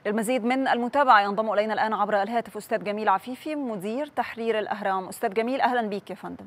للمزيد من المتابعة ينضم إلينا الآن عبر الهاتف أستاذ جميل عفيفي مدير تحرير الأهرام أستاذ جميل أهلا بك يا فندم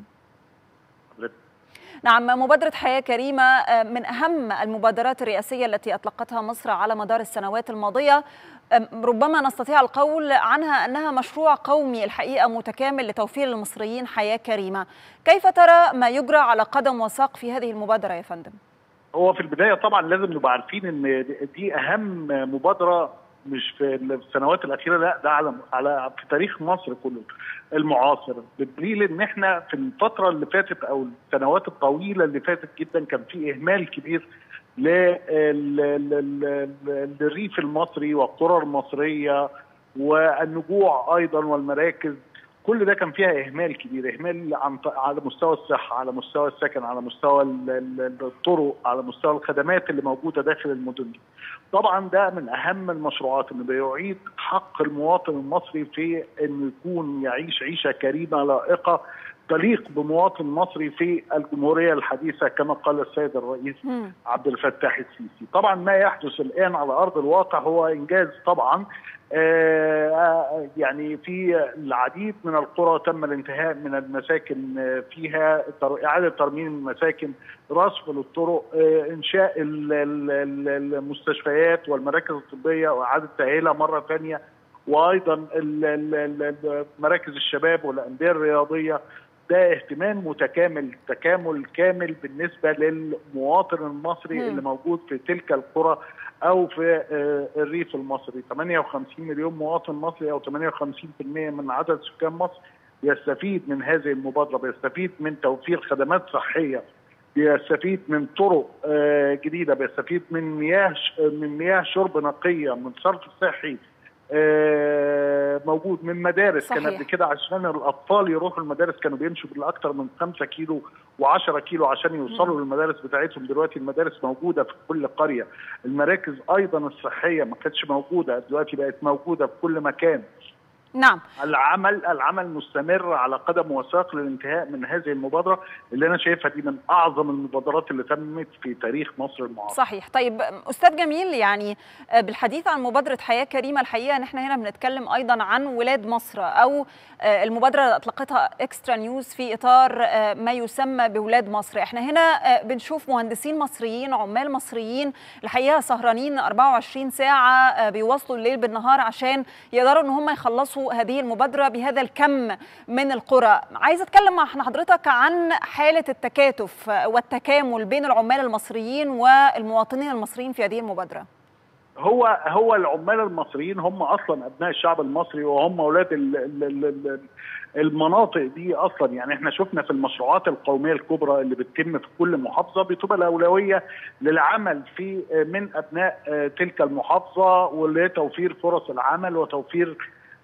نعم مبادرة حياة كريمة من أهم المبادرات الرئاسية التي أطلقتها مصر على مدار السنوات الماضية ربما نستطيع القول عنها أنها مشروع قومي الحقيقة متكامل لتوفير للمصريين حياة كريمة كيف ترى ما يجرى على قدم وساق في هذه المبادرة يا فندم؟ هو في البداية طبعا لازم نبقى عارفين أن دي أهم مبادرة مش في السنوات الاخيره لا ده على على في تاريخ مصر كله المعاصر بالدليل ان احنا في الفتره اللي فاتت او السنوات الطويله اللي فاتت جدا كان في اهمال كبير للريف المصري والقرى المصريه والنجوع ايضا والمراكز كل ده كان فيها اهمال كبير اهمال عن على مستوى الصحه على مستوى السكن على مستوى الطرق على مستوى الخدمات اللي موجوده داخل المدن دي طبعا ده من اهم المشروعات اللي بيعيد حق المواطن المصري في انه يكون يعيش عيشه كريمه لائقه تليق بمواطن مصري في الجمهوريه الحديثه كما قال السيد الرئيس عبد الفتاح السيسي. طبعا ما يحدث الان على ارض الواقع هو انجاز طبعا آه يعني في العديد من القرى تم الانتهاء من المساكن فيها اعاده ترميم المساكن رصف للطرق آه انشاء المستشفيات والمراكز الطبيه واعاده تاهيلها مره ثانيه وايضا مراكز الشباب والانديه الرياضيه ده اهتمام متكامل تكامل كامل بالنسبه للمواطن المصري م. اللي موجود في تلك القرى او في الريف المصري 58 مليون مواطن مصري او 58% من عدد سكان مصر بيستفيد من هذه المبادره بيستفيد من توفير خدمات صحيه بيستفيد من طرق جديده بيستفيد من مياه من مياه شرب نقيه من صرف صحي موجود من مدارس صحيح. كان قبل كده عشان الاطفال يروحوا المدارس كانوا بيمشوا بالاكثر من 5 كيلو و10 كيلو عشان يوصلوا للمدارس بتاعتهم دلوقتي المدارس موجوده في كل قريه المراكز ايضا الصحيه ما كانتش موجوده دلوقتي بقت موجوده في كل مكان نعم العمل العمل مستمر على قدم وساق للانتهاء من هذه المبادره اللي انا شايفها دي من اعظم المبادرات اللي تمت في تاريخ مصر المعاصر. صحيح، طيب استاذ جميل يعني بالحديث عن مبادره حياه كريمه الحقيقه ان احنا هنا بنتكلم ايضا عن ولاد مصر او المبادره اللي اطلقتها اكسترا نيوز في اطار ما يسمى بولاد مصر، احنا هنا بنشوف مهندسين مصريين، عمال مصريين الحقيقه سهرانين 24 ساعه بيواصلوا الليل بالنهار عشان يقدروا ان هم يخلصوا هذه المبادرة بهذا الكم من القرى عايزة أتكلم مع حضرتك عن حالة التكاتف والتكامل بين العمال المصريين والمواطنين المصريين في هذه المبادرة هو هو العمال المصريين هم اصلا ابناء الشعب المصري وهم اولاد المناطق دي اصلا يعني احنا شفنا في المشروعات القوميه الكبرى اللي بتتم في كل محافظه بتبقى الاولويه للعمل في من ابناء تلك المحافظه ولتوفير فرص العمل وتوفير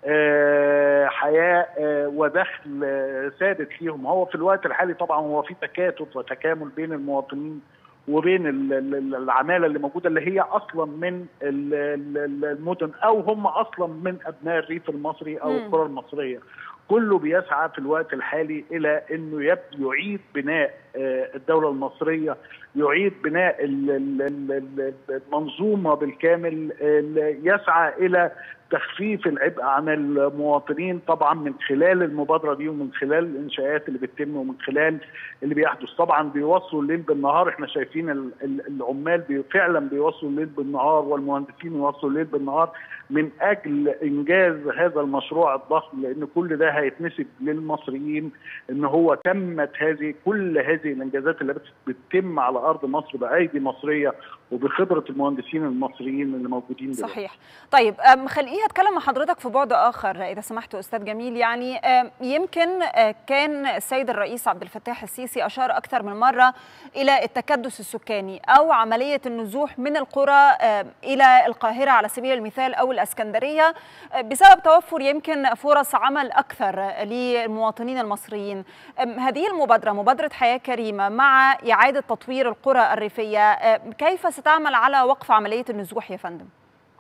آه حياه آه ودخل آه ثابت ليهم هو في الوقت الحالي طبعا هو في تكاتف وتكامل بين المواطنين وبين العماله اللي موجوده اللي هي اصلا من المدن او هم اصلا من ابناء الريف المصري او القرى المصريه كله بيسعى في الوقت الحالي الى انه يعيد بناء الدوله المصريه يعيد بناء المنظومه بالكامل يسعى الى تخفيف العبء عن المواطنين طبعا من خلال المبادره دي ومن خلال الانشاءات اللي بتتم ومن خلال اللي بيحدث طبعا بيوصلوا الليل بالنهار احنا شايفين العمال فعلا بيوصلوا الليل بالنهار والمهندسين يوصلوا الليل بالنهار من اجل انجاز هذا المشروع الضخم لان كل ده هيتنسب للمصريين ان هو تمت هذه كل هذه الانجازات اللي بتتم على ارض مصر بايدي مصريه وبخبره المهندسين المصريين اللي موجودين دلوقتي. صحيح. طيب خليني اتكلم مع حضرتك في بعد اخر اذا سمحت استاذ جميل يعني يمكن كان السيد الرئيس عبد الفتاح السيسي اشار اكثر من مره الى التكدس السكاني او عمليه النزوح من القرى الى القاهره على سبيل المثال او الاسكندريه بسبب توفر يمكن فرص عمل اكثر للمواطنين المصريين. هذه المبادره مبادره حياه كريمه مع اعاده تطوير القرى الريفيه كيف ستعمل على وقف عمليه النزوح يا فندم؟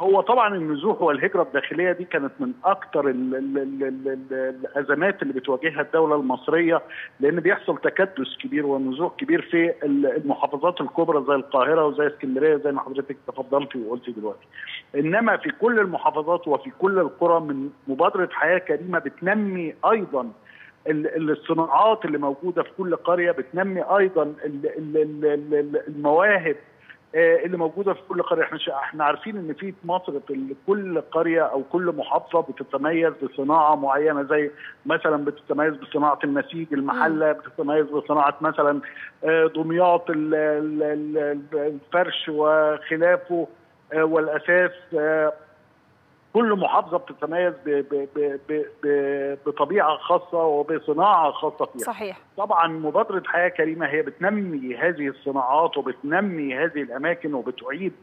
هو طبعا النزوح والهجره الداخليه دي كانت من اكثر الازمات اللي بتواجهها الدوله المصريه لان بيحصل تكدس كبير ونزوح كبير في المحافظات الكبرى زي القاهره وزي اسكندريه زي ما حضرتك تفضلتي وقلتي دلوقتي. انما في كل المحافظات وفي كل القرى من مبادره حياه كريمه بتنمي ايضا الصناعات اللي موجوده في كل قريه بتنمي ايضا المواهب اللي موجوده في كل قريه احنا احنا عارفين ان في مصر في كل قريه او كل محافظه بتتميز بصناعه معينه زي مثلا بتتميز بصناعه النسيج المحله بتتميز بصناعه مثلا دمياط الفرش وخلافه والاساس كل محافظه بتتميز ب ب ب ب بطبيعه خاصه وبصناعه خاصه فيها. صحيح. طبعا مبادره حياه كريمه هي بتنمي هذه الصناعات وبتنمي هذه الاماكن وبتعيد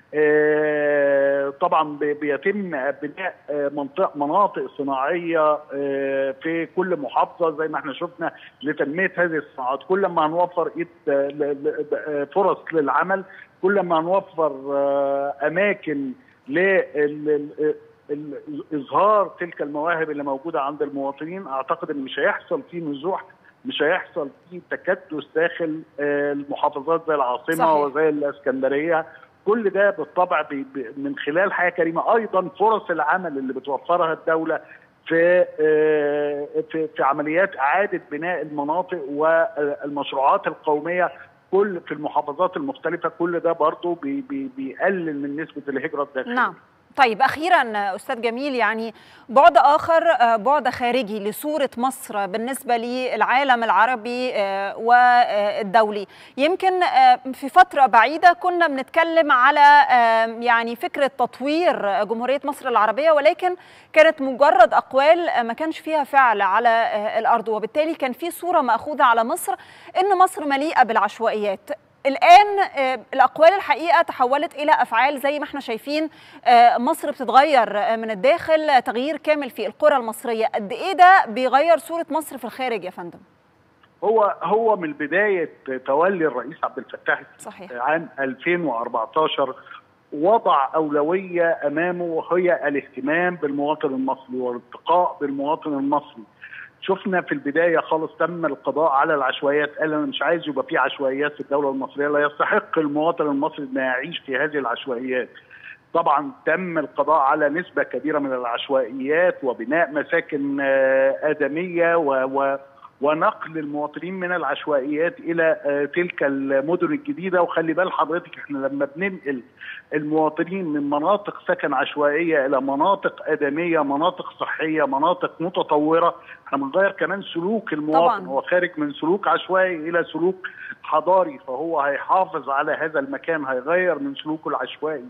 طبعا بيتم بناء منطقه مناطق صناعيه في كل محافظه زي ما احنا شفنا لتنميه هذه الصناعات كل ما هنوفر ايد فرص للعمل كل ما هنوفر اماكن لاظهار تلك المواهب اللي موجوده عند المواطنين اعتقد ان مش هيحصل فيه نزوح مش هيحصل فيه تكدس داخل المحافظات زي العاصمه صحيح. وزي الاسكندريه كل ده بالطبع بي من خلال حياه كريمه ايضا فرص العمل اللي بتوفرها الدوله في في في عمليات اعاده بناء المناطق والمشروعات القوميه كل في المحافظات المختلفه كل ده برضه بي بي بيقلل من نسبه الهجره الداخليه نعم طيب اخيرا استاذ جميل يعني بعد اخر بعد خارجي لصوره مصر بالنسبه للعالم العربي والدولي يمكن في فتره بعيده كنا بنتكلم على يعني فكره تطوير جمهوريه مصر العربيه ولكن كانت مجرد اقوال ما كانش فيها فعل على الارض وبالتالي كان في صوره ماخوذه على مصر ان مصر مليئه بالعشوائيات الان الاقوال الحقيقه تحولت الى افعال زي ما احنا شايفين مصر بتتغير من الداخل تغيير كامل في القرى المصريه قد ايه ده بيغير صوره مصر في الخارج يا فندم هو هو من بدايه تولي الرئيس عبد الفتاح صحيح. عام 2014 وضع اولويه امامه وهي الاهتمام بالمواطن المصري والارتقاء بالمواطن المصري شفنا في البدايه خالص تم القضاء على العشوائيات قال انا مش عايز يبقى في عشوائيات في الدوله المصريه لا يستحق المواطن المصري انه يعيش في هذه العشوائيات طبعا تم القضاء على نسبه كبيره من العشوائيات وبناء مساكن ادميه و, و ونقل المواطنين من العشوائيات الى تلك المدن الجديده وخلي بال حضرتك احنا لما بننقل المواطنين من مناطق سكن عشوائيه الى مناطق ادميه مناطق صحيه مناطق متطوره احنا بنغير كمان سلوك المواطن طبعاً. هو خارج من سلوك عشوائي الى سلوك حضاري فهو هيحافظ على هذا المكان هيغير من سلوكه العشوائي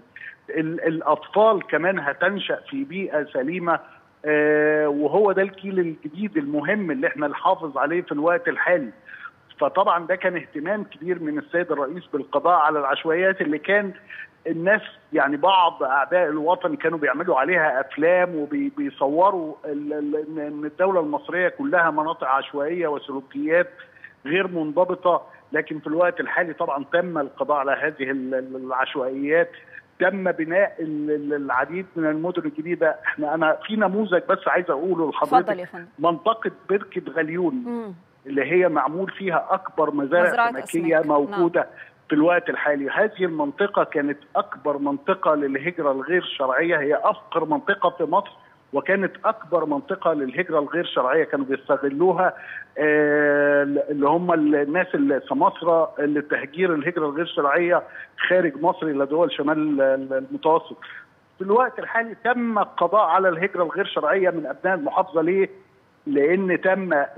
الاطفال كمان هتنشا في بيئه سليمه آه وهو ده الجيل الجديد المهم اللي احنا نحافظ عليه في الوقت الحالي فطبعا ده كان اهتمام كبير من السيد الرئيس بالقضاء على العشوائيات اللي كان الناس يعني بعض اعداء الوطن كانوا بيعملوا عليها افلام وبيصوروا ان الدوله المصريه كلها مناطق عشوائيه وسلوكيات غير منضبطه لكن في الوقت الحالي طبعا تم القضاء على هذه العشوائيات تم بناء العديد من المدن الجديده احنا انا في نموذج بس عايز اقوله لحضرتك منطقه بركه غليون مم. اللي هي معمول فيها اكبر مزارع سمكيه موجوده نعم. في الوقت الحالي هذه المنطقه كانت اكبر منطقه للهجره الغير شرعيه هي افقر منطقه في مصر وكانت اكبر منطقه للهجره الغير شرعيه كانوا بيستغلوها آه اللي هم الناس اللي سماسره لتهجير الهجره الغير شرعيه خارج مصر الى دول شمال المتوسط. في الوقت الحالي تم القضاء على الهجره الغير شرعيه من ابناء المحافظه ليه؟ لان تم آه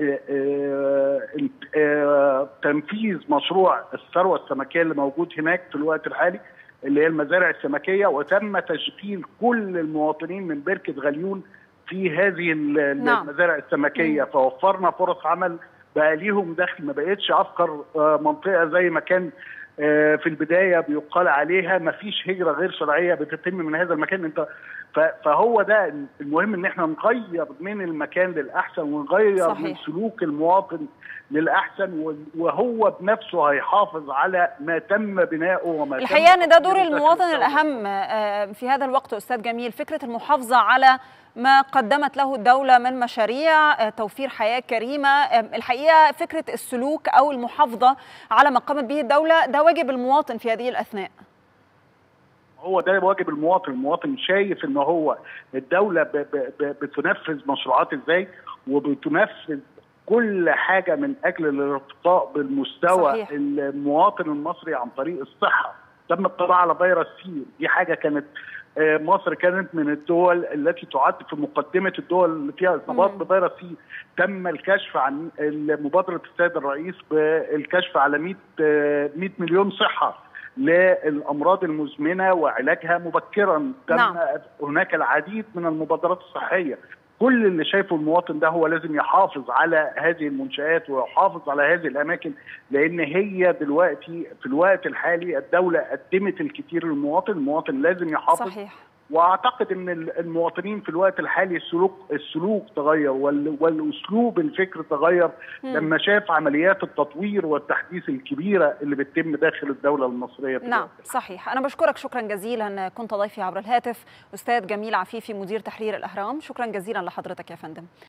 آه تنفيذ مشروع الثروه السمكيه اللي موجود هناك في الوقت الحالي اللي هي المزارع السمكيه وتم تشغيل كل المواطنين من بركه غليون في هذه المزارع السمكيه فوفرنا فرص عمل بقى ليهم دخل ما بقتش افقر منطقه زي ما كان في البدايه بيقال عليها ما فيش هجره غير شرعيه بتتم من هذا المكان انت فهو ده المهم ان احنا نغير من المكان للاحسن ونغير صحيح. من سلوك المواطن للاحسن وهو بنفسه هيحافظ على ما تم بناؤه وما الحقيقه ان ده دور المواطن الاهم في هذا الوقت استاذ جميل فكره المحافظه على ما قدمت له الدولة من مشاريع توفير حياة كريمة الحقيقة فكرة السلوك أو المحافظة على ما قامت به الدولة ده واجب المواطن في هذه الأثناء هو ده واجب المواطن المواطن شايف ان هو الدولة ب ب ب بتنفذ مشروعات ازاي وبتنفذ كل حاجة من أجل الارتقاء بالمستوى صحيح. المواطن المصري عن طريق الصحة تم القضاء على فيروس سي دي حاجة كانت مصر كانت من الدول التي تعد في مقدمة الدول اللي فيها إصابات بفيروس سي تم الكشف عن مبادرة السيد الرئيس بالكشف على 100 100 مليون صحة للامراض المزمنه وعلاجها مبكرا تم نعم. هناك العديد من المبادرات الصحيه كل اللي شايفه المواطن ده هو لازم يحافظ على هذه المنشآت ويحافظ على هذه الأماكن لأن هي دلوقتي في الوقت الحالي الدولة قدمت الكثير للمواطن المواطن لازم يحافظ صحيح. واعتقد ان المواطنين في الوقت الحالي السلوك السلوك تغير والاسلوب الفكر تغير مم. لما شاف عمليات التطوير والتحديث الكبيره اللي بتتم داخل الدوله المصريه في نعم صحيح انا بشكرك شكرا جزيلا كنت ضيفي عبر الهاتف استاذ جميل عفيفي مدير تحرير الاهرام شكرا جزيلا لحضرتك يا فندم